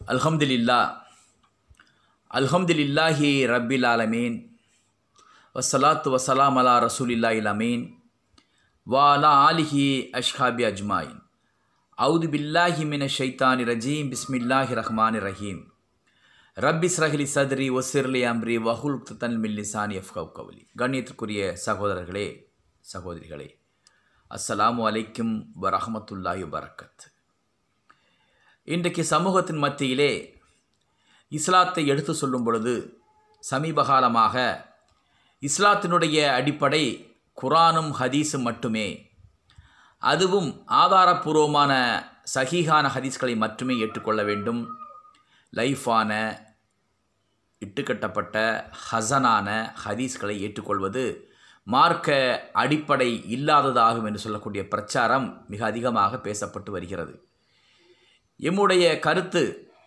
அல்ஹம்துலில்லா அல்ஹம்துலில்லாஹி ரப்பில் ஆலமீன் வசலாத்து வசலாம் அலா ரசூலில்லாஹில் அமீன் வாலா ஆலிஹி அஷ்ஹாபி அஜ்மாயின் அவுது பில்லாஹி மின ஷைத்தானி ரஜீம் பிஸ்மில்லாஹி ரஹ்மான் ரஹீம் ரப்பி ஸ்ரஹ்லி சத்ரி ஒசிர்லி அம்ரி வஹுல் தன் மில்லிசானி எஃப்கவ் கவலி கண்ணியத்திற்குரிய சகோதரர்களே சகோதரிகளே அஸ்ஸலாமு அலைக்கும் வரஹமத்துல்லாஹி வரக்கத் இன்றைக்கு சமூகத்தின் மத்தியிலே இஸ்லாத்தை எடுத்து சொல்லும் பொழுது சமீப காலமாக இஸ்லாத்தினுடைய அடிப்படை குரானும் ஹதீஸும் மட்டுமே அதுவும் ஆதாரபூர்வமான சஹீஹான ஹதீஸ்களை மட்டுமே ஏற்றுக்கொள்ள வேண்டும் லைஃபான இட்டுக்கட்டப்பட்ட ஹசனான ஹதீஸ்களை ஏற்றுக்கொள்வது மார்க்க அடிப்படை இல்லாததாகும் என்று சொல்லக்கூடிய பிரச்சாரம் மிக அதிகமாக பேசப்பட்டு வருகிறது எம்முடைய கருத்து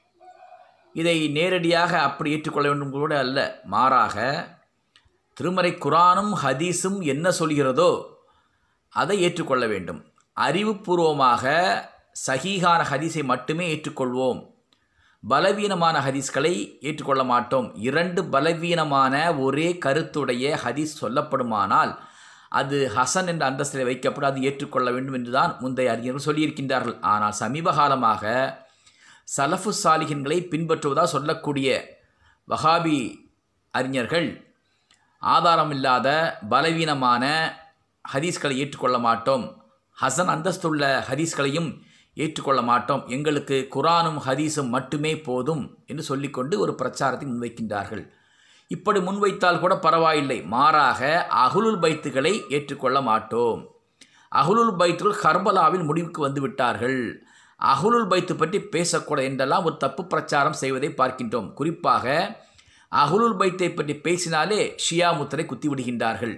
இதை நேரடியாக அப்படி ஏற்றுக்கொள்ள வேண்டும் கூட அல்ல மாறாக திருமறை குரானும் ஹதீஸும் என்ன சொல்கிறதோ அதை ஏற்றுக்கொள்ள வேண்டும் அறிவுபூர்வமாக சஹீகான ஹதீஸை மட்டுமே ஏற்றுக்கொள்வோம் பலவீனமான ஹதீஸ்களை ஏற்றுக்கொள்ள மாட்டோம் இரண்டு பலவீனமான ஒரே கருத்துடைய ஹதீஸ் சொல்லப்படுமானால் அது ஹசன் என்ற அந்தஸ்தில் வைக்கப்படும் அது ஏற்றுக்கொள்ள வேண்டும் என்றுதான் முந்தைய அறிஞர்கள் சொல்லியிருக்கின்றார்கள் ஆனால் சமீப காலமாக சலஃபு சாலிகின்களை பின்பற்றுவதாக சொல்லக்கூடிய வஹாபி அறிஞர்கள் ஆதாரமில்லாத பலவீனமான ஹதீஸ்களை ஏற்றுக்கொள்ள மாட்டோம் ஹசன் அந்தஸ்துள்ள ஹதீஸ்களையும் ஏற்றுக்கொள்ள மாட்டோம் எங்களுக்கு குரானும் ஹதீஸும் மட்டுமே போதும் என்று சொல்லிக்கொண்டு ஒரு பிரச்சாரத்தை முன்வைக்கின்றார்கள் இப்படி முன்வைத்தால் கூட பரவாயில்லை மாறாக அகுலுல் பைத்துகளை ஏற்றுக்கொள்ள மாட்டோம் அகுலுல் பைத்துகள் கர்பலாவில் முடிவுக்கு வந்து விட்டார்கள் அகுலுல் பைத்து பற்றி பேசக்கூடாது என்றெல்லாம் ஒரு தப்பு பிரச்சாரம் செய்வதை பார்க்கின்றோம் குறிப்பாக அகுலுல் பைத்தை பற்றி பேசினாலே ஷியா முத்திரை குத்தி விடுகின்றார்கள்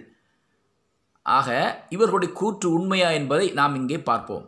ஆக இவர்களுடைய கூற்று உண்மையா என்பதை நாம் இங்கே பார்ப்போம்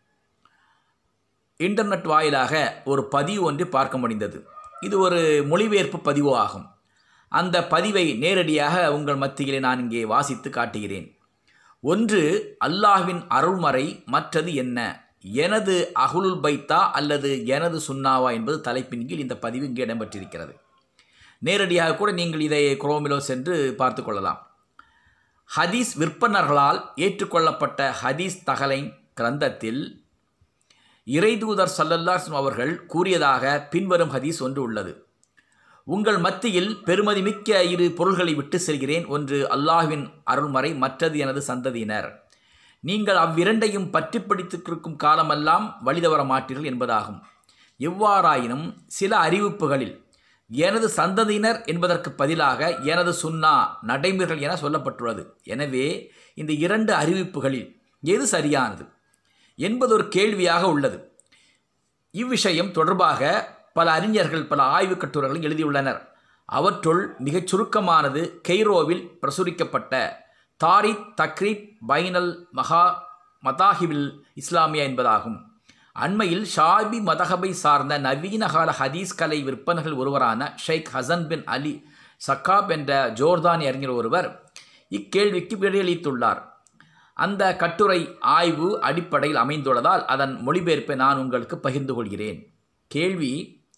இன்டர்நெட் வாயிலாக ஒரு பதிவு ஒன்று பார்க்க முடிந்தது இது ஒரு மொழிபெயர்ப்பு பதிவு ஆகும் அந்த பதிவை நேரடியாக உங்கள் மத்தியிலே நான் இங்கே வாசித்து காட்டுகிறேன் ஒன்று அல்லாஹ்வின் அருள்மறை மற்றது என்ன எனது அகுலுல் பைத்தா அல்லது எனது சுன்னாவா என்பது தலைப்பின் கீழ் இந்த பதிவு இங்கே இடம்பெற்றிருக்கிறது நேரடியாக கூட நீங்கள் இதை குரோமிலோ சென்று பார்த்து கொள்ளலாம் ஹதீஸ் விற்பனர்களால் ஏற்றுக்கொள்ளப்பட்ட ஹதீஸ் தகலை கிரந்தத்தில் இறைதூதர் சல்லல்லாஸ்லம் அவர்கள் கூறியதாக பின்வரும் ஹதீஸ் ஒன்று உள்ளது உங்கள் மத்தியில் பெருமதிமிக்க இரு பொருள்களை விட்டு செல்கிறேன் ஒன்று அல்லாஹ்வின் அருள்மறை மற்றது எனது சந்ததியினர் நீங்கள் அவ்விரண்டையும் பற்றி பிடித்திருக்கும் காலமெல்லாம் வழிதவர மாட்டீர்கள் என்பதாகும் எவ்வாறாயினும் சில அறிவிப்புகளில் எனது சந்ததியினர் என்பதற்கு பதிலாக எனது சுன்னா நடைமுறைகள் என சொல்லப்பட்டுள்ளது எனவே இந்த இரண்டு அறிவிப்புகளில் எது சரியானது என்பது ஒரு கேள்வியாக உள்ளது இவ்விஷயம் தொடர்பாக பல அறிஞர்கள் பல ஆய்வுக் கட்டுரைகளை எழுதியுள்ளனர் அவற்றுள் மிகச் சுருக்கமானது கெய்ரோவில் பிரசுரிக்கப்பட்ட தாரிக் தக்ரீப் பைனல் மகா மதாஹிபில் இஸ்லாமியா என்பதாகும் அண்மையில் ஷாபி மதஹபை சார்ந்த நவீனகால ஹதீஸ் கலை விற்பனர்கள் ஒருவரான ஷேக் ஹசன் பின் அலி சக்காப் என்ற ஜோர்தானி அறிஞர் ஒருவர் இக்கேள்விக்கு விடையளித்துள்ளார் அந்த கட்டுரை ஆய்வு அடிப்படையில் அமைந்துள்ளதால் அதன் மொழிபெயர்ப்பை நான் உங்களுக்கு பகிர்ந்து கொள்கிறேன் கேள்வி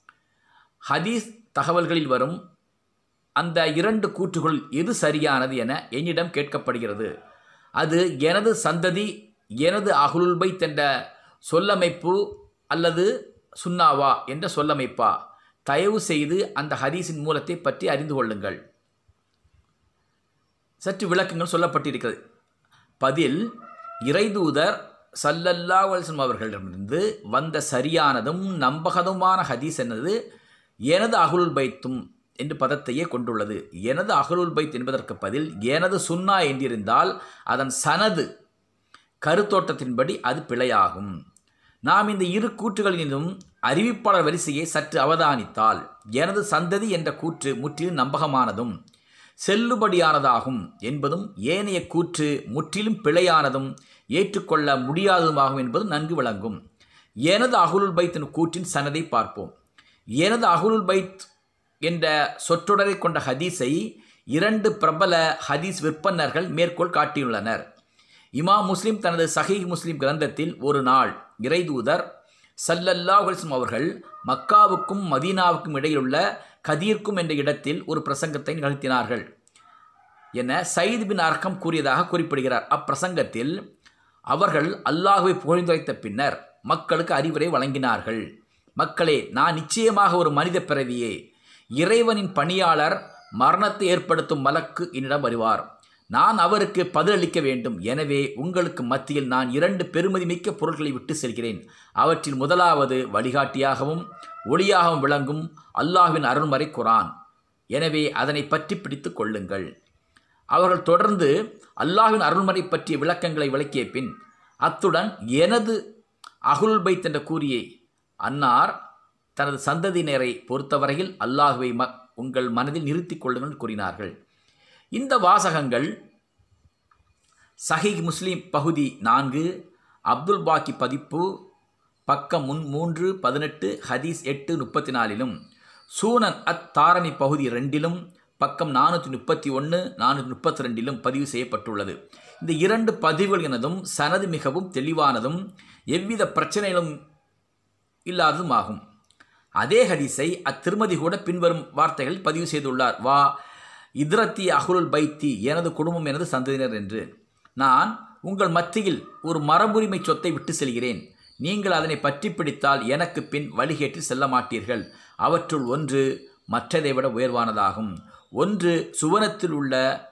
ஹதீஸ் தகவல்களில் வரும் அந்த இரண்டு கூற்றுகள் எது சரியானது என என்னிடம் கேட்கப்படுகிறது அது எனது சந்ததி எனது அகுலுல் பைத் என்ற சொல்லமைப்பு அல்லது சுன்னாவா என்ற சொல்லமைப்பா தயவு செய்து அந்த ஹதீஸின் மூலத்தை பற்றி அறிந்து கொள்ளுங்கள் சற்று விளக்கங்கள் சொல்லப்பட்டிருக்கிறது பதில் இறைதூதர் சல்லல்லா வல்சம் அவர்களிடமிருந்து வந்த சரியானதும் நம்பகதுமான ஹதீஸ் என்னது எனது அகுலுல் பைத்தும் என்று பதத்தையே கொண்டுள்ளது எனது அகலுல் பைத் என்பதற்கு பதில் எனது சுன்னா என்றிருந்தால் அதன் சனது கருத்தோட்டத்தின்படி அது பிழையாகும் நாம் இந்த இரு கூற்றுகளிலும் அறிவிப்பாளர் வரிசையை சற்று அவதானித்தால் எனது சந்ததி என்ற கூற்று முற்றிலும் நம்பகமானதும் செல்லுபடியானதாகும் என்பதும் ஏனைய கூற்று முற்றிலும் பிழையானதும் ஏற்றுக்கொள்ள முடியாததுமாகும் என்பது நன்கு விளங்கும் எனது அகுலுல் பைத்தின் கூற்றின் சனதை பார்ப்போம் எனது அகுலுல் பைத் என்ற சொற்றொடரை கொண்ட ஹதீஸை இரண்டு பிரபல ஹதீஸ் விற்பனர்கள் மேற்கோள் காட்டியுள்ளனர் இமாம் முஸ்லிம் தனது சஹீஹ் முஸ்லிம் கிரந்தத்தில் ஒரு நாள் இறைதூதர் சல்லல்லா அலிஸ்லம் அவர்கள் மக்காவுக்கும் மதீனாவுக்கும் இடையிலுள்ள கதீர்க்கும் என்ற இடத்தில் ஒரு பிரசங்கத்தை நிகழ்த்தினார்கள் என சயீத் பின் அர்க்கம் கூறியதாக குறிப்பிடுகிறார் அப்பிரசங்கத்தில் அவர்கள் அல்லாஹுவை புகழ்ந்துரைத்த பின்னர் மக்களுக்கு அறிவுரை வழங்கினார்கள் மக்களே நான் நிச்சயமாக ஒரு மனித பிறவியே இறைவனின் பணியாளர் மரணத்தை ஏற்படுத்தும் மலக்கு என்னிடம் வருவார் நான் அவருக்கு பதிலளிக்க வேண்டும் எனவே உங்களுக்கு மத்தியில் நான் இரண்டு பெருமதிமிக்க பொருட்களை விட்டு செல்கிறேன் அவற்றில் முதலாவது வழிகாட்டியாகவும் ஒளியாகவும் விளங்கும் அல்லாஹ்வின் அருள்மறை குரான் எனவே அதனை பற்றி பிடித்து கொள்ளுங்கள் அவர்கள் தொடர்ந்து அல்லாஹ்வின் அருள்மறை பற்றிய விளக்கங்களை விளக்கிய பின் அத்துடன் எனது அகுல் பைத் என்ற கூறியே அன்னார் தனது சந்ததியினரை பொறுத்தவரையில் அல்லாஹுவை ம உங்கள் மனதில் நிறுத்திக் கொள்ளுங்கள் என்று கூறினார்கள் இந்த வாசகங்கள் சஹீஹ் முஸ்லீம் பகுதி நான்கு அப்துல் பாக்கி பதிப்பு பக்கம் முன் மூன்று பதினெட்டு ஹதீஸ் எட்டு முப்பத்தி நாலிலும் சூனன் அத் தாரணி பகுதி ரெண்டிலும் பக்கம் நானூற்றி முப்பத்தி ஒன்று நானூற்றி முப்பத்தி ரெண்டிலும் பதிவு செய்யப்பட்டுள்ளது இந்த இரண்டு பதிவுகள் எனதும் சனது மிகவும் தெளிவானதும் எவ்வித பிரச்சனைகளும் இல்லாததும் ஆகும் அதே ஹதீஸை அத்திருமதி கூட பின்வரும் வார்த்தைகளில் பதிவு செய்துள்ளார் வா இத்ரத்தி அகுலுல் பைத்தி எனது குடும்பம் எனது சந்ததியினர் என்று நான் உங்கள் மத்தியில் ஒரு மரபுரிமை சொத்தை விட்டு செல்கிறேன் நீங்கள் அதனை பற்றி பிடித்தால் எனக்கு பின் வழிகேற்றி செல்ல மாட்டீர்கள் அவற்றுள் ஒன்று மற்றதை விட உயர்வானதாகும் ஒன்று சுவனத்தில் உள்ள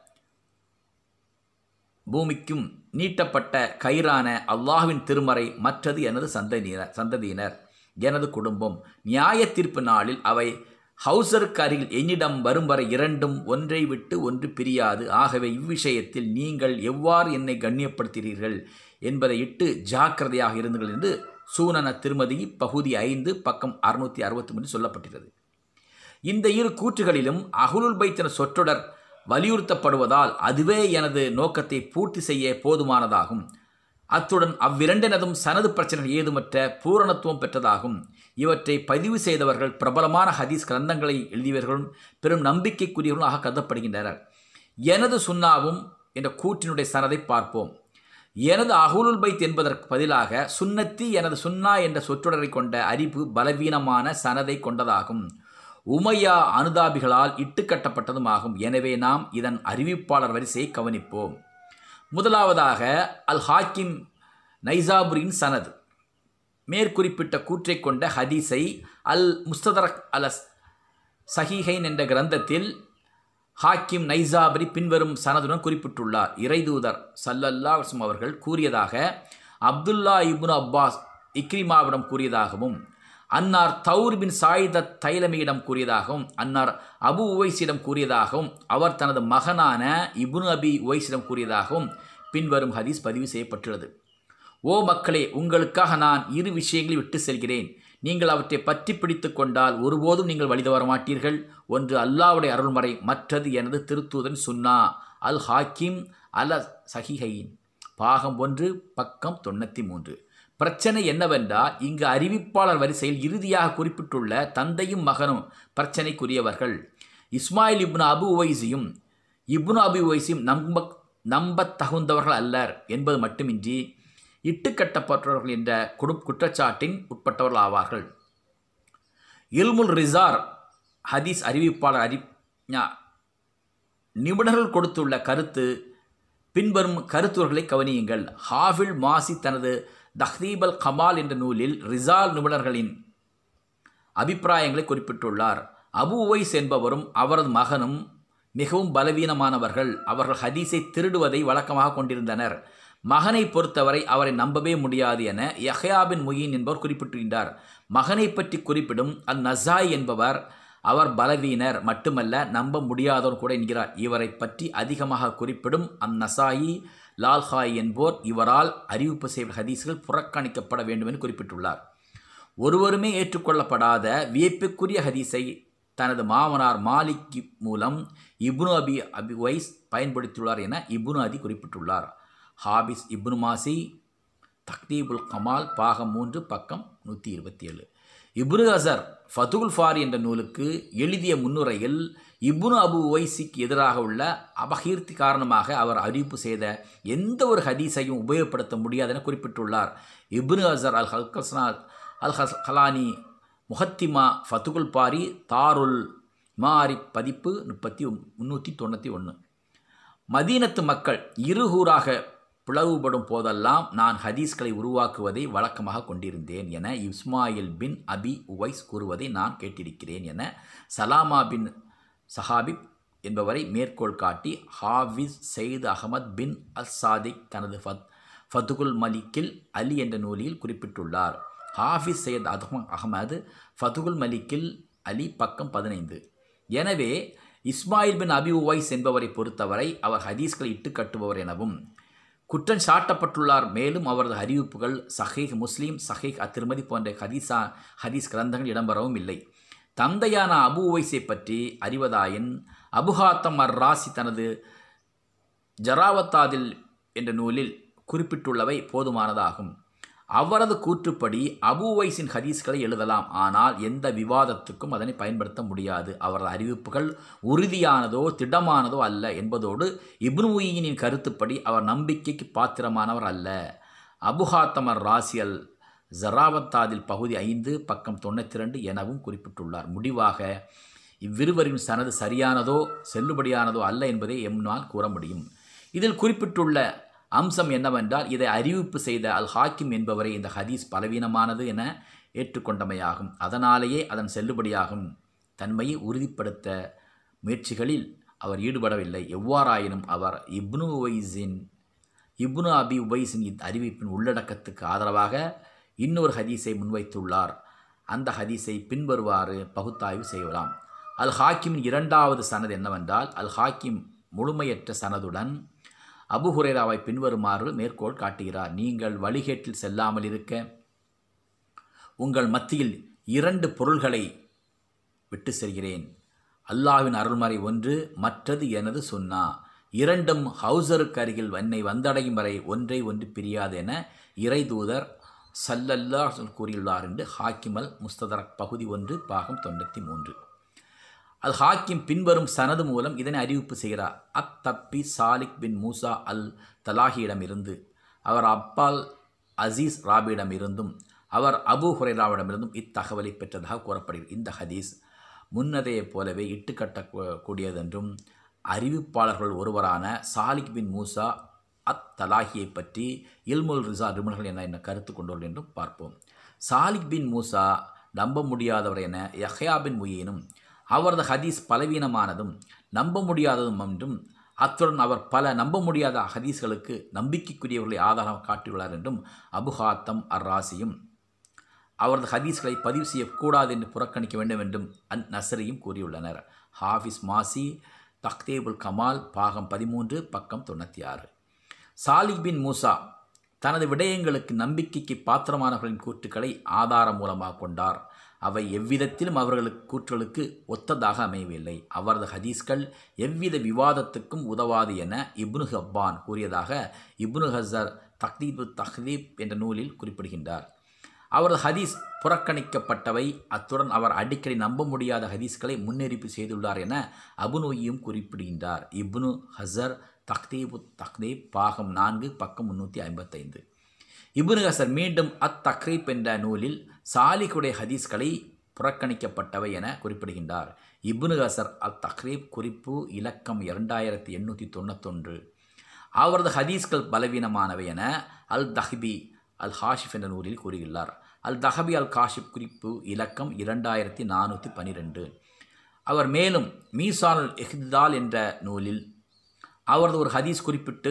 பூமிக்கும் நீட்டப்பட்ட கயிறான அல்லாஹ்வின் திருமறை மற்றது எனது சந்ததியினர் சந்ததியினர் எனது குடும்பம் நியாய தீர்ப்பு நாளில் அவை ஹவுசருக்கு அருகில் என்னிடம் வரும் வரை இரண்டும் ஒன்றை விட்டு ஒன்று பிரியாது ஆகவே இவ்விஷயத்தில் நீங்கள் எவ்வாறு என்னை கண்ணியப்படுத்துகிறீர்கள் என்பதை இட்டு ஜாக்கிரதையாக இருந்துங்கள் என்று சூனன திருமதி பகுதி ஐந்து பக்கம் அறுநூற்றி அறுபத்தி மூணு சொல்லப்பட்டிருக்கிறது இந்த இரு கூற்றுகளிலும் அகுலுல் பைத்தின சொற்றொடர் வலியுறுத்தப்படுவதால் அதுவே எனது நோக்கத்தை பூர்த்தி செய்ய போதுமானதாகும் அத்துடன் அவ்விரண்டினதும் சனது பிரச்சனை ஏதுமற்ற பூரணத்துவம் பெற்றதாகும் இவற்றை பதிவு செய்தவர்கள் பிரபலமான ஹதீஸ் கிரந்தங்களை எழுதியவர்களும் பெரும் நம்பிக்கைக்குரியவர்களாக கருதப்படுகின்றனர் எனது சுன்னாவும் என்ற கூற்றினுடைய சனதை பார்ப்போம் எனது அகுலுல் பைத் என்பதற்கு பதிலாக சுன்னத்தி எனது சுன்னா என்ற சொற்றொடரை கொண்ட அறிவு பலவீனமான சனதை கொண்டதாகும் உமையா அனுதாபிகளால் இட்டுக்கட்டப்பட்டதும் ஆகும் எனவே நாம் இதன் அறிவிப்பாளர் வரிசையை கவனிப்போம் முதலாவதாக அல் ஹாக்கிம் நைசாபுரின் சனது மேற்குறிப்பிட்ட கூற்றை கொண்ட ஹதீஸை அல் முஸ்ததரக் அல சஹீஹைன் என்ற கிரந்தத்தில் ஹாக்கிம் நைசாபரி பின்வரும் சனதுடன் குறிப்பிட்டுள்ளார் இறைதூதர் சல்லல்லா வஸ்லம் அவர்கள் கூறியதாக அப்துல்லா இப்னு அப்பாஸ் இக்ரிமாவிடம் கூறியதாகவும் அன்னார் தௌர் பின் சாயிதத் தைலமியிடம் கூறியதாகவும் அன்னார் அபு உவைஸிடம் கூறியதாகவும் அவர் தனது மகனான இப்னு அபி உவைஸிடம் கூறியதாகவும் பின்வரும் ஹதீஸ் பதிவு செய்யப்பட்டுள்ளது ஓ மக்களே உங்களுக்காக நான் இரு விஷயங்களை விட்டு செல்கிறேன் நீங்கள் அவற்றை பற்றி பிடித்து கொண்டால் ஒருபோதும் நீங்கள் வழி தவற மாட்டீர்கள் ஒன்று அல்லாவுடைய அருள்மறை மற்றது எனது திருத்தூதன் சுன்னா அல் ஹாக்கிம் அல சஹிஹைன் பாகம் ஒன்று பக்கம் தொண்ணூற்றி மூன்று பிரச்சனை என்னவென்றால் இங்கு அறிவிப்பாளர் வரிசையில் இறுதியாக குறிப்பிட்டுள்ள தந்தையும் மகனும் பிரச்சனைக்குரியவர்கள் இஸ்மாயில் இப்னு அபு உவைசியும் இப்னு அபு உவைசியும் நம்ப நம்பத் தகுந்தவர்கள் அல்லர் என்பது மட்டுமின்றி இட்டுக்கட்டப்பட்டவர்கள் என்ற குடு குற்றச்சாட்டின் உட்பட்டவர்கள் ஆவார்கள் இல்முல் ரிசார் ஹதீஸ் அறிவிப்பாளர் அறி ஞா- நிபுணர்கள் கொடுத்துள்ள கருத்து பின்வரும் கருத்துவர்களை கவனியுங்கள் ஹாஃபில் மாசி தனது தஹ்தீபல் கமால் என்ற நூலில் ரிசால் நிபுணர்களின் அபிப்பிராயங்களை குறிப்பிட்டுள்ளார் அபு உவைஸ் என்பவரும் அவரது மகனும் மிகவும் பலவீனமானவர்கள் அவர்கள் ஹதீஸை திருடுவதை வழக்கமாக கொண்டிருந்தனர் மகனை பொறுத்தவரை அவரை நம்பவே முடியாது என யஹ்யாபின் முயின் என்பவர் குறிப்பிட்டிருந்தார் மகனை பற்றி குறிப்பிடும் அந் நசாய் என்பவர் அவர் பலவீனர் மட்டுமல்ல நம்ப முடியாதவர் கூட என்கிறார் இவரை பற்றி அதிகமாக குறிப்பிடும் அந் நசாயி லால்ஹாய் என்போர் இவரால் அறிவிப்பு செய்த ஹதீஸ்கள் புறக்கணிக்கப்பட வேண்டும் என்று குறிப்பிட்டுள்ளார் ஒருவருமே ஏற்றுக்கொள்ளப்படாத வியப்புக்குரிய ஹதீஸை தனது மாமனார் மாலிக் மூலம் இப்னு அபி அபி வைஸ் பயன்படுத்தியுள்ளார் என இப்னு அதி குறிப்பிட்டுள்ளார் ஹாபிஸ் இப்னு மாசி தக்தீபுல் கமால் பாகம் மூன்று பக்கம் நூற்றி இருபத்தி ஏழு இப்னு அசர் ஃபதுல் ஃபாரி என்ற நூலுக்கு எழுதிய முன்னுரையில் இப்னு அபு உவைசிக்கு எதிராக உள்ள அபகீர்த்தி காரணமாக அவர் அறிவிப்பு செய்த எந்த ஒரு ஹதீஸையும் உபயோகப்படுத்த முடியாது என குறிப்பிட்டுள்ளார் இப்னு அசர் அல் ஹல்கஸ்னா அல் ஹஸ் ஹலானி முஹத்திமா ஃபத்துகுல் பாரி தாருல் மாரி பதிப்பு முப்பத்தி முந்நூற்றி தொண்ணூற்றி ஒன்று மதீனத்து மக்கள் இருகூறாக பிளவுபடும் போதெல்லாம் நான் ஹதீஸ்களை உருவாக்குவதை வழக்கமாக கொண்டிருந்தேன் என இஸ்மாயில் பின் அபி உவைஸ் கூறுவதை நான் கேட்டிருக்கிறேன் என சலாமா பின் சஹாபிப் என்பவரை மேற்கோள் காட்டி ஹாஃபிஸ் சயீத் அகமத் பின் அல் சாதிக் தனது ஃபத் ஃபதுகுல் மலிக்கில் அலி என்ற நூலில் குறிப்பிட்டுள்ளார் ஹாஃபிஸ் சையத் அஹ்ம அகமது ஃபதுகுல் மலிக்கில் அலி பக்கம் பதினைந்து எனவே இஸ்மாயில் பின் அபி உவைஸ் என்பவரை பொறுத்தவரை அவர் ஹதீஸ்களை இட்டு கட்டுபவர் எனவும் குற்றம் சாட்டப்பட்டுள்ளார் மேலும் அவரது அறிவிப்புகள் சஹீக் முஸ்லீம் சஹீக் அத்திருமதி போன்ற ஹதீஸா ஹதீஸ் கிரந்தங்கள் இடம்பெறவும் இல்லை தந்தையான அபு உவைஸை பற்றி அறிவதாயின் அபுஹாத்தம் அர் ராசி தனது ஜராவத்தாதில் என்ற நூலில் குறிப்பிட்டுள்ளவை போதுமானதாகும் அவரது கூற்றுப்படி அபு உவைஸின் ஹதீஸ்களை எழுதலாம் ஆனால் எந்த விவாதத்துக்கும் அதனை பயன்படுத்த முடியாது அவரது அறிவிப்புகள் உறுதியானதோ திடமானதோ அல்ல என்பதோடு இப்னு உயினின் கருத்துப்படி அவர் நம்பிக்கைக்கு பாத்திரமானவர் அல்ல அபுஹாத்தமர் ராசியல் ஜராவத்தாதில் பகுதி ஐந்து பக்கம் தொண்ணூற்றி ரெண்டு எனவும் குறிப்பிட்டுள்ளார் முடிவாக இவ்விருவரின் சனது சரியானதோ செல்லுபடியானதோ அல்ல என்பதை எம்னால் கூற முடியும் இதில் குறிப்பிட்டுள்ள அம்சம் என்னவென்றால் இதை அறிவிப்பு செய்த அல் ஹாக்கிம் என்பவரை இந்த ஹதீஸ் பலவீனமானது என ஏற்றுக்கொண்டமையாகும் அதனாலேயே அதன் செல்லுபடியாகும் தன்மையை உறுதிப்படுத்த முயற்சிகளில் அவர் ஈடுபடவில்லை எவ்வாறாயினும் அவர் இப்னு உவைஸின் இப்னு அபி உபைஸின் இந்த அறிவிப்பின் உள்ளடக்கத்துக்கு ஆதரவாக இன்னொரு ஹதீஸை முன்வைத்துள்ளார் அந்த ஹதீஸை பின்வருவாறு பகுத்தாய்வு செய்யலாம் அல் ஹாக்கிமின் இரண்டாவது சனது என்னவென்றால் அல் ஹாக்கிம் முழுமையற்ற சனதுடன் அபு ஹுரேராவை பின்வருமாறு மேற்கோள் காட்டுகிறார் நீங்கள் வழிகேட்டில் செல்லாமல் இருக்க உங்கள் மத்தியில் இரண்டு பொருள்களை விட்டு செல்கிறேன் அல்லாஹ்வின் அருள்மறை ஒன்று மற்றது எனது சுன்னா இரண்டும் ஹவுசருக்கு அருகில் என்னை வந்தடையும் வரை ஒன்றை ஒன்று பிரியாது என இறைதூதர் சல்லல்லா கூறியுள்ளார் என்று ஹாக்கிமல் முஸ்ததரக் பகுதி ஒன்று பாகம் தொண்ணூற்றி மூன்று அல் ஹாக்கிம் பின்வரும் சனது மூலம் இதனை அறிவிப்பு செய்கிறார் அத் தப்பி சாலிக் பின் மூசா அல் தலாஹியிடமிருந்து அவர் அப்பால் அசீஸ் ராபியிடமிருந்தும் அவர் அபு ஹுரைராவிடமிருந்தும் இத்தகவலை பெற்றதாக கூறப்படுகிறது இந்த ஹதீஸ் முன்னதைய போலவே இட்டுக்கட்ட கூடியதென்றும் அறிவிப்பாளர்கள் ஒருவரான சாலிக் பின் மூசா அத் தலாஹியை பற்றி இல்முல் ரிசா நிபுணர்கள் என என்ன கருத்து கொண்டுள்ளது என்றும் பார்ப்போம் சாலிக் பின் மூசா நம்ப முடியாதவர் என யஹ்யா பின் முயினும் அவரது ஹதீஸ் பலவீனமானதும் நம்ப முடியாததும் என்றும் அத்துடன் அவர் பல நம்ப முடியாத ஹதீஸ்களுக்கு நம்பிக்கைக்குரியவர்களை ஆதாரம் காட்டியுள்ளார் என்றும் அபுஹாத்தம் அர் ராசியும் அவரது ஹதீஸ்களை பதிவு செய்யக்கூடாது என்று புறக்கணிக்க வேண்டும் என்றும் அன் நசரியும் கூறியுள்ளனர் ஹாஃபிஸ் மாசி தக்தேபுல் கமால் பாகம் பதிமூன்று பக்கம் தொண்ணூற்றி ஆறு சாலிக் பின் மூசா தனது விடயங்களுக்கு நம்பிக்கைக்கு பாத்திரமானவர்களின் கூற்றுக்களை ஆதாரம் மூலமாக கொண்டார் அவை எவ்விதத்திலும் அவர்களுக்கு கூற்றுகளுக்கு ஒத்ததாக அமையவில்லை அவரது ஹதீஸ்கள் எவ்வித விவாதத்துக்கும் உதவாது என இப்னு ஹப்பான் கூறியதாக இப்னு ஹசர் தக்தீபு தஹ்தீப் என்ற நூலில் குறிப்பிடுகின்றார் அவரது ஹதீஸ் புறக்கணிக்கப்பட்டவை அத்துடன் அவர் அடிக்கடி நம்ப முடியாத ஹதீஸ்களை முன்னெறிப்பு செய்துள்ளார் என அபுநோயும் குறிப்பிடுகின்றார் இப்னு ஹசர் தக்தீபு தக்தீப் பாகம் நான்கு பக்கம் முன்னூற்றி ஐம்பத்தைந்து இப்னு ஹசர் மீண்டும் அத் தக்ரீப் என்ற நூலில் சாலிகுடைய ஹதீஸ்களை புறக்கணிக்கப்பட்டவை என குறிப்பிடுகின்றார் இப்னு ஹசர் அல் தக்ரீப் குறிப்பு இலக்கம் இரண்டாயிரத்தி எண்ணூற்றி தொண்ணூத்தொன்று அவரது ஹதீஸ்கள் பலவீனமானவை என அல் தஹ்பி அல் ஹாஷிப் என்ற நூலில் கூறுகிறார் அல் தஹபி அல் காஷிப் குறிப்பு இலக்கம் இரண்டாயிரத்தி நானூற்றி பன்னிரெண்டு அவர் மேலும் மீசானுல் எஹ்தால் என்ற நூலில் அவரது ஒரு ஹதீஸ் குறிப்பிட்டு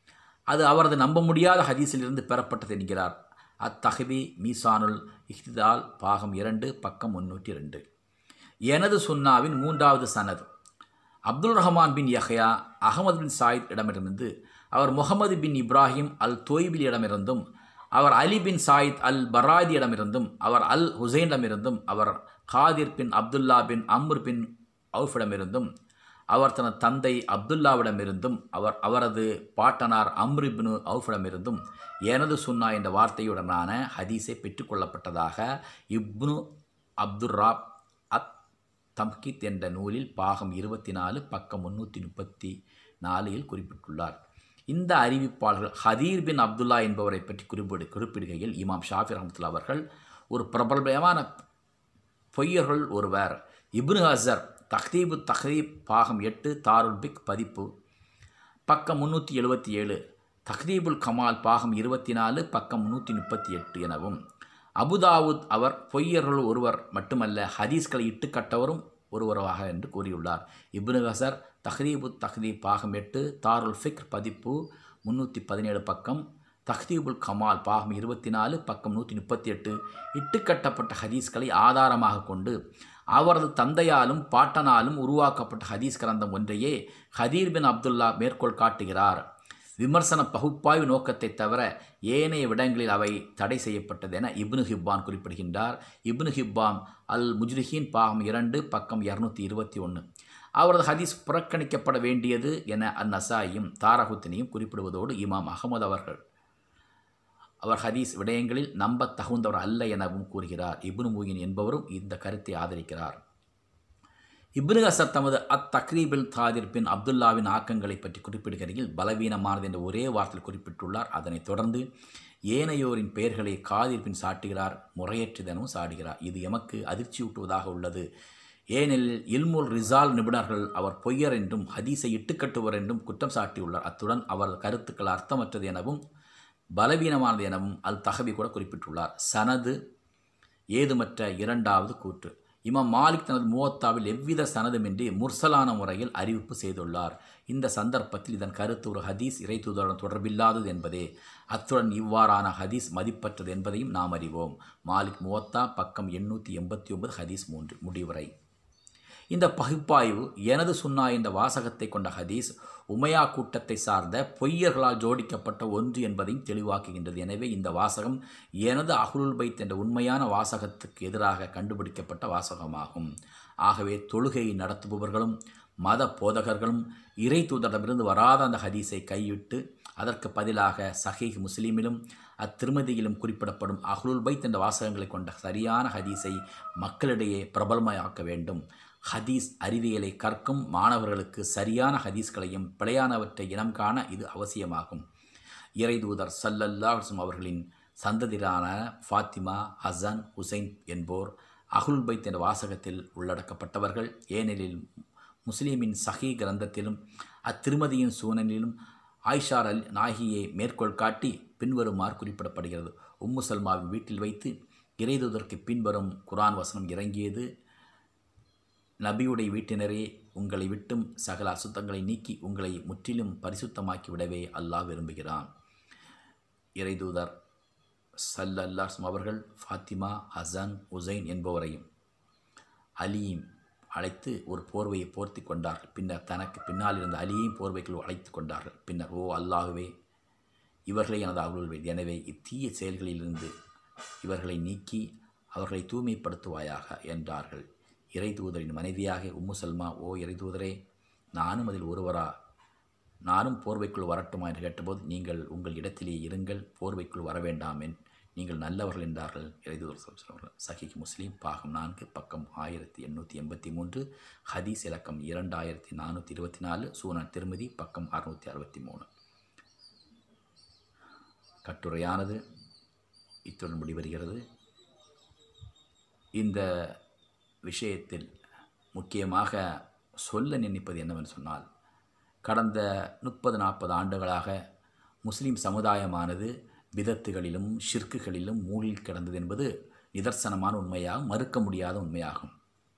அது அவரது நம்ப முடியாத ஹதீஸிலிருந்து பெறப்பட்டது என்கிறார் அத்தஹபி மீசானுல் இஹ்திதால் பாகம் இரண்டு பக்கம் முன்னூற்றி ரெண்டு எனது சுன்னாவின் மூன்றாவது சனது அப்துல் ரஹ்மான் பின் யஹ்யா அகமது பின் சாயித் இடமிருந்து அவர் முகமது பின் இப்ராஹிம் அல் தொய்பில் இடமிருந்தும் அவர் அலி பின் சாயித் அல் பராதியிடமிருந்தும் அவர் அல் ஹுசைனிடமிருந்தும் அவர் காதிர் பின் அப்துல்லா பின் அம்ர் பின் அவுஃபிடமிருந்தும் அவர் தனது தந்தை அப்துல்லாவிடமிருந்தும் அவர் அவரது பாட்டனார் அம்ரிபினு அவுஃபிடமிருந்தும் எனது சுன்னா என்ற வார்த்தையுடனான ஹதீஸை பெற்றுக்கொள்ளப்பட்டதாக இப்னு அப்துர்ராப் அத் தம்கித் என்ற நூலில் பாகம் இருபத்தி நாலு பக்கம் முன்னூற்றி முப்பத்தி நாலில் குறிப்பிட்டுள்ளார் இந்த அறிவிப்பாளர்கள் ஹதீர் பின் அப்துல்லா என்பவரை பற்றி குறிப்பிடு குறிப்பிடுகையில் இமாம் ஷாஃபி ரஹமத்துல்லா அவர்கள் ஒரு பிரபலமான பொய்யர்கள் ஒருவர் இப்னு ஹசர் தஹ்தீபு தஹ்தீப் பாகம் எட்டு தாருல் பிக் பதிப்பு பக்கம் முந்நூற்றி எழுபத்தி ஏழு தஹ்தீபுல் கமால் பாகம் இருபத்தி நாலு பக்கம் முந்நூற்றி முப்பத்தி எட்டு எனவும் அபுதாவுத் அவர் பொய்யர்கள் ஒருவர் மட்டுமல்ல ஹதீஸ்களை இட்டுக்கட்டவரும் ஒருவராக என்று கூறியுள்ளார் இப்னு ஹசர் தஹ்தீபு தஹ்தீப் பாகம் எட்டு தாருல் ஃபிக்ர் பதிப்பு முந்நூற்றி பதினேழு பக்கம் தஹ்தீபுல் கமால் பாகம் இருபத்தி நாலு பக்கம் நூற்றி முப்பத்தி எட்டு இட்டுக்கட்டப்பட்ட ஹதீஸ்களை ஆதாரமாக கொண்டு அவரது தந்தையாலும் பாட்டனாலும் உருவாக்கப்பட்ட ஹதீஸ் கிரந்தம் ஒன்றையே ஹதீர் பின் அப்துல்லா மேற்கோள் காட்டுகிறார் விமர்சன பகுப்பாய்வு நோக்கத்தை தவிர ஏனைய விடங்களில் அவை தடை செய்யப்பட்டது என இப்னு ஹிப்பான் குறிப்பிடுகின்றார் இப்னு ஹிப்பான் அல் முஜ்ரிஹீன் பாகம் இரண்டு பக்கம் இரநூத்தி இருபத்தி ஒன்று அவரது ஹதீஸ் புறக்கணிக்கப்பட வேண்டியது என அந்நசாயும் தாரகுத்தினையும் குறிப்பிடுவதோடு இமாம் அகமது அவர்கள் அவர் ஹதீஸ் விடயங்களில் நம்ப தகுந்தவர் அல்ல எனவும் கூறுகிறார் இப்னு மூயின் என்பவரும் இந்த கருத்தை ஆதரிக்கிறார் இப்னு ஹசர் தமது அத் தக்ரீபில் தாதிர் பின் அப்துல்லாவின் ஆக்கங்களை பற்றி குறிப்பிடுகையில் பலவீனமானது என்ற ஒரே வார்த்தையில் குறிப்பிட்டுள்ளார் அதனைத் தொடர்ந்து ஏனையோரின் பெயர்களை காதிர் பின் சாட்டுகிறார் முறையற்றதெனவும் சாடுகிறார் இது எமக்கு அதிர்ச்சியூட்டுவதாக உள்ளது ஏனெனில் இல்முல் ரிசால் நிபுணர்கள் அவர் பொய்யர் என்றும் ஹதீஸை இட்டுக்கட்டுவர் என்றும் குற்றம் சாட்டியுள்ளார் அத்துடன் அவரது கருத்துக்கள் அர்த்தமற்றது எனவும் பலவீனமானது எனவும் அல் தகவி கூட குறிப்பிட்டுள்ளார் சனது ஏதுமற்ற இரண்டாவது கூற்று இமாம் மாலிக் தனது முவத்தாவில் எவ்வித சனதுமின்றி முர்சலான முறையில் அறிவிப்பு செய்துள்ளார் இந்த சந்தர்ப்பத்தில் இதன் கருத்து ஒரு ஹதீஸ் இறைத்துதருடன் தொடர்பில்லாதது என்பதே அத்துடன் இவ்வாறான ஹதீஸ் மதிப்பற்றது என்பதையும் நாம் அறிவோம் மாலிக் முவத்தா பக்கம் எண்ணூற்றி எண்பத்தி ஒன்பது ஹதீஸ் மூன்று முடிவுரை இந்த பகுப்பாய்வு எனது சுன்னா என்ற வாசகத்தை கொண்ட ஹதீஸ் உமையா கூட்டத்தை சார்ந்த பொய்யர்களால் ஜோடிக்கப்பட்ட ஒன்று என்பதையும் தெளிவாக்குகின்றது எனவே இந்த வாசகம் எனது அகுலுல் பைத் என்ற உண்மையான வாசகத்துக்கு எதிராக கண்டுபிடிக்கப்பட்ட வாசகமாகும் ஆகவே தொழுகையை நடத்துபவர்களும் மத போதகர்களும் இறை தூதரிடமிருந்து வராத அந்த ஹதீஸை கைவிட்டு அதற்கு பதிலாக சஹீஹ் முஸ்லீமிலும் அத்திருமதியிலும் குறிப்பிடப்படும் அஹ்லுல் பைத் என்ற வாசகங்களை கொண்ட சரியான ஹதீஸை மக்களிடையே பிரபலமயாக்க வேண்டும் ஹதீஸ் அறிவியலை கற்கும் மாணவர்களுக்கு சரியான ஹதீஸ்களையும் பிழையானவற்றை இனம் காண இது அவசியமாகும் இறைதூதர் சல்லல்லாஹும் அவர்களின் சந்ததிரான ஃபாத்திமா ஹசன் ஹுசைன் என்போர் அகுல் பைத் என்ற வாசகத்தில் உள்ளடக்கப்பட்டவர்கள் ஏனெனில் முஸ்லீமின் சஹி கிரந்தத்திலும் அத்திருமதியின் சூழலிலும் ஆயிஷார் அல் நாகியை மேற்கோள் காட்டி பின்வருமாறு குறிப்பிடப்படுகிறது உம்மு சல்மாவின் வீட்டில் வைத்து இறைதூதருக்கு பின்வரும் குரான் வசனம் இறங்கியது நபியுடைய வீட்டினரே உங்களை விட்டும் சகல அசுத்தங்களை நீக்கி உங்களை முற்றிலும் பரிசுத்தமாக்கி விடவே அல்லாஹ் விரும்புகிறான் இறைதூதர் சல்லல்லாஸ்ம் அவர்கள் ஃபாத்திமா ஹசன் உசைன் என்பவரையும் அலியும் அழைத்து ஒரு போர்வையை போர்த்தி கொண்டார்கள் பின்னர் தனக்கு பின்னால் இருந்த அலியையும் போர்வைக்குள் அழைத்து கொண்டார்கள் பின்னர் ஓ அல்லாகவே இவர்களை எனது அருள்வேன் எனவே இத்தீய செயல்களிலிருந்து இவர்களை நீக்கி அவர்களை தூய்மைப்படுத்துவாயாக என்றார்கள் இறை தூதரின் மனைவியாக உம்மு சல்மா ஓ இறை தூதரே நானும் அதில் ஒருவரா நானும் போர்வைக்குள் வரட்டுமா என்று கேட்டபோது நீங்கள் உங்கள் இடத்திலேயே இருங்கள் போர்வைக்குள் வர வேண்டாம் என் நீங்கள் நல்லவர்கள் என்றார்கள் இறைதூதர் சொல்கிறார்கள் சஹிக் முஸ்லீம் பாகம் நான்கு பக்கம் ஆயிரத்தி எண்ணூற்றி எண்பத்தி மூன்று ஹதீஸ் இலக்கம் இரண்டாயிரத்தி நானூற்றி இருபத்தி நாலு சூனன் திருமதி பக்கம் அறுநூற்றி அறுபத்தி மூணு கட்டுரையானது இத்துடன் முடிவருகிறது இந்த விஷயத்தில் முக்கியமாக சொல்ல நினைப்பது என்னவென்று சொன்னால் கடந்த முப்பது நாற்பது ஆண்டுகளாக முஸ்லீம் சமுதாயமானது விதத்துகளிலும் ஷிர்க்குகளிலும் மூழ்கி கிடந்தது என்பது நிதர்சனமான உண்மையாகும் மறுக்க முடியாத உண்மையாகும்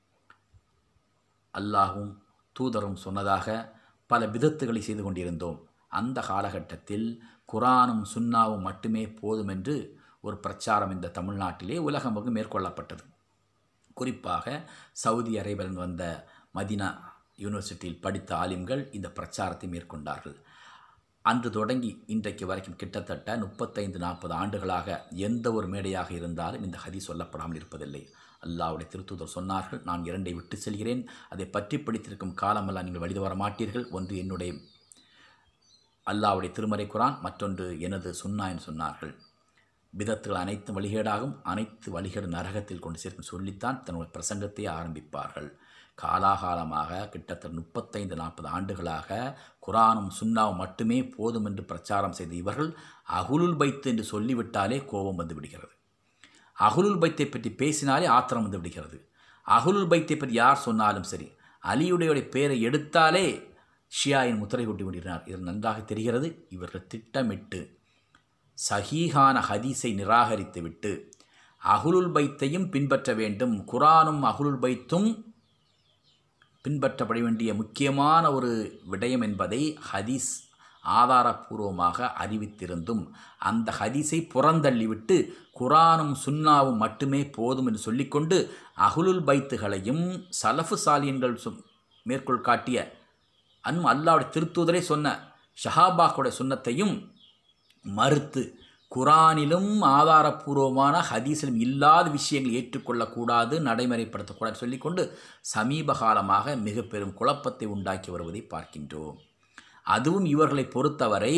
அல்லாஹும் தூதரும் சொன்னதாக பல விதத்துகளை செய்து கொண்டிருந்தோம் அந்த காலகட்டத்தில் குரானும் சுன்னாவும் மட்டுமே போதும் என்று ஒரு பிரச்சாரம் இந்த தமிழ்நாட்டிலே உலகமுகம் மேற்கொள்ளப்பட்டது குறிப்பாக சவுதி அரேபியன் வந்த மதினா யூனிவர்சிட்டியில் படித்த ஆலிம்கள் இந்த பிரச்சாரத்தை மேற்கொண்டார்கள் அன்று தொடங்கி இன்றைக்கு வரைக்கும் கிட்டத்தட்ட முப்பத்தைந்து நாற்பது ஆண்டுகளாக எந்த ஒரு மேடையாக இருந்தாலும் இந்த ஹதி சொல்லப்படாமல் இருப்பதில்லை அல்லாவுடைய திருத்தூதர் சொன்னார்கள் நான் இரண்டை விட்டு செல்கிறேன் அதை பற்றி பிடித்திருக்கும் காலமெல்லாம் நீங்கள் வழிது வர மாட்டீர்கள் ஒன்று என்னுடைய அல்லாவுடைய திருமறை குரான் மற்றொன்று எனது சுன்னா என்று சொன்னார்கள் விதத்துகள் அனைத்தும் வழிகேடாகும் அனைத்து வழிகேடு நரகத்தில் கொண்டு சேர்க்கும் சொல்லித்தான் தன்னுடைய பிரசங்கத்தை ஆரம்பிப்பார்கள் காலாகாலமாக கிட்டத்தட்ட முப்பத்தைந்து நாற்பது ஆண்டுகளாக குரானும் சுன்னாவும் மட்டுமே போதும் என்று பிரச்சாரம் செய்த இவர்கள் அகுலுல் பைத்து என்று சொல்லிவிட்டாலே கோபம் வந்து விடுகிறது அகுலுல் பைத்தை பற்றி பேசினாலே ஆத்திரம் வந்து விடுகிறது அகுலுல் பைத்தை பற்றி யார் சொன்னாலும் சரி அலியுடைய பெயரை எடுத்தாலே ஷியாயின் முத்திரை கொட்டி விடுகிறார் இது நன்றாக தெரிகிறது இவர்கள் திட்டமிட்டு சஹீஹான ஹதீஸை நிராகரித்துவிட்டு அகுலுல் பைத்தையும் பின்பற்ற வேண்டும் குரானும் அகுலுல் பைத்தும் பின்பற்றப்பட வேண்டிய முக்கியமான ஒரு விடயம் என்பதை ஹதீஸ் ஆதாரபூர்வமாக அறிவித்திருந்தும் அந்த ஹதீஸை புறந்தள்ளிவிட்டு குரானும் சுன்னாவும் மட்டுமே போதும் என்று சொல்லிக்கொண்டு அகுலுல் பைத்துகளையும் சலஃபு சாலியன்கள் சொ- மேற்கோள் காட்டிய அன்னும் அல்லாவுடைய திருத்தூதரை சொன்ன ஷஹாபாக்குடைய சுன்னத்தையும் மறுத்து குரானிலும் ஆதாரபூர்வமான ஹதீஸிலும் இல்லாத விஷயங்களை ஏற்றுக்கொள்ளக்கூடாது நடைமுறைப்படுத்தக்கூடாது சொல்லிக்கொண்டு சமீப காலமாக மிக பெரும் குழப்பத்தை உண்டாக்கி வருவதை பார்க்கின்றோம் அதுவும் இவர்களை பொறுத்தவரை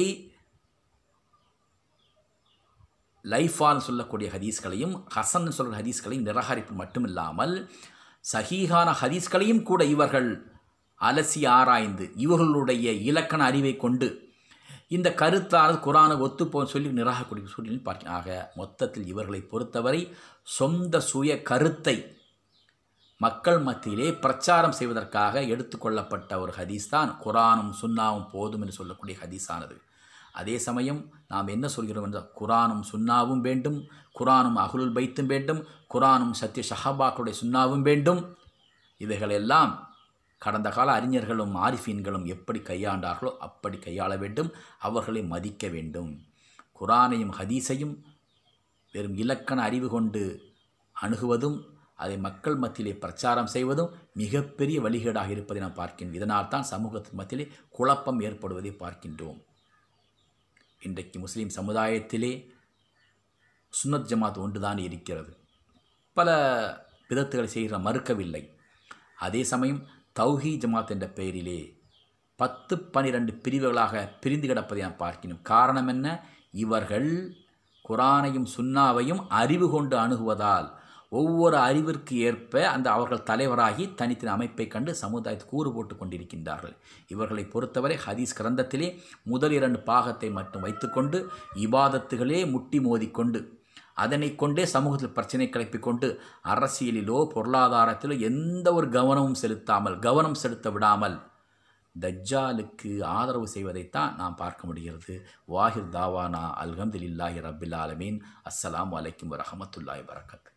லைஃபான்னு சொல்லக்கூடிய ஹதீஸ்களையும் ஹசன் சொல்கிற ஹதீஸ்களையும் நிராகரிப்பு மட்டுமில்லாமல் சஹீஹான ஹதீஸ்களையும் கூட இவர்கள் அலசி ஆராய்ந்து இவர்களுடைய இலக்கண அறிவை கொண்டு இந்த கருத்தானது குரானை ஒத்துப்போன்னு சொல்லி நிராகக்கூடிய சூழ்நிலை பார்க்க ஆக மொத்தத்தில் இவர்களை பொறுத்தவரை சொந்த சுய கருத்தை மக்கள் மத்தியிலே பிரச்சாரம் செய்வதற்காக எடுத்துக்கொள்ளப்பட்ட ஒரு ஹதீஸ் தான் குரானும் சுன்னாவும் போதும் என்று சொல்லக்கூடிய ஹதீஸானது அதே சமயம் நாம் என்ன சொல்கிறோம் என்றால் குரானும் சுன்னாவும் வேண்டும் குரானும் அகுலுல் பைத்தும் வேண்டும் குரானும் சத்திய ஷஹாபாக்களுடைய சுன்னாவும் வேண்டும் இவைகளெல்லாம் கடந்த கால அறிஞர்களும் ஆரிஃபீன்களும் எப்படி கையாண்டார்களோ அப்படி கையாள வேண்டும் அவர்களை மதிக்க வேண்டும் குரானையும் ஹதீஸையும் வெறும் இலக்கண அறிவு கொண்டு அணுகுவதும் அதை மக்கள் மத்தியிலே பிரச்சாரம் செய்வதும் மிகப்பெரிய வழிகேடாக இருப்பதை நாம் பார்க்கின்றோம் இதனால் தான் சமூகத்தின் மத்தியிலே குழப்பம் ஏற்படுவதை பார்க்கின்றோம் இன்றைக்கு முஸ்லீம் சமுதாயத்திலே சுன்னத் ஜமாத் ஒன்றுதான் இருக்கிறது பல விதத்துகளை செய்கிற மறுக்கவில்லை அதே சமயம் தௌஹி ஜமாத் என்ற பெயரிலே பத்து பனிரெண்டு பிரிவுகளாக பிரிந்து கிடப்பதை நாம் பார்க்கிறோம் காரணம் என்ன இவர்கள் குரானையும் சுன்னாவையும் அறிவு கொண்டு அணுகுவதால் ஒவ்வொரு அறிவிற்கு ஏற்ப அந்த அவர்கள் தலைவராகி தனித்தனி அமைப்பை கண்டு சமுதாயத்தை கூறு போட்டு கொண்டிருக்கின்றார்கள் இவர்களை பொறுத்தவரை ஹதீஸ் கிரந்தத்திலே முதல் இரண்டு பாகத்தை மட்டும் வைத்துக்கொண்டு இபாதத்துகளே முட்டி மோதிக்கொண்டு அதனை கொண்டே சமூகத்தில் பிரச்சனை கிளப்பிக் கொண்டு அரசியலிலோ பொருளாதாரத்திலோ எந்த ஒரு கவனமும் செலுத்தாமல் கவனம் செலுத்த விடாமல் தஜ்ஜாலுக்கு ஆதரவு செய்வதைத்தான் நாம் பார்க்க முடிகிறது வாஹிர் தாவானா அல்ஹம்துலில்லாஹி ரப்பில் ஆலமீன் அஸ்ஸலாமு அலைக்கும் வரஹமத்துல்லாஹி வரகத்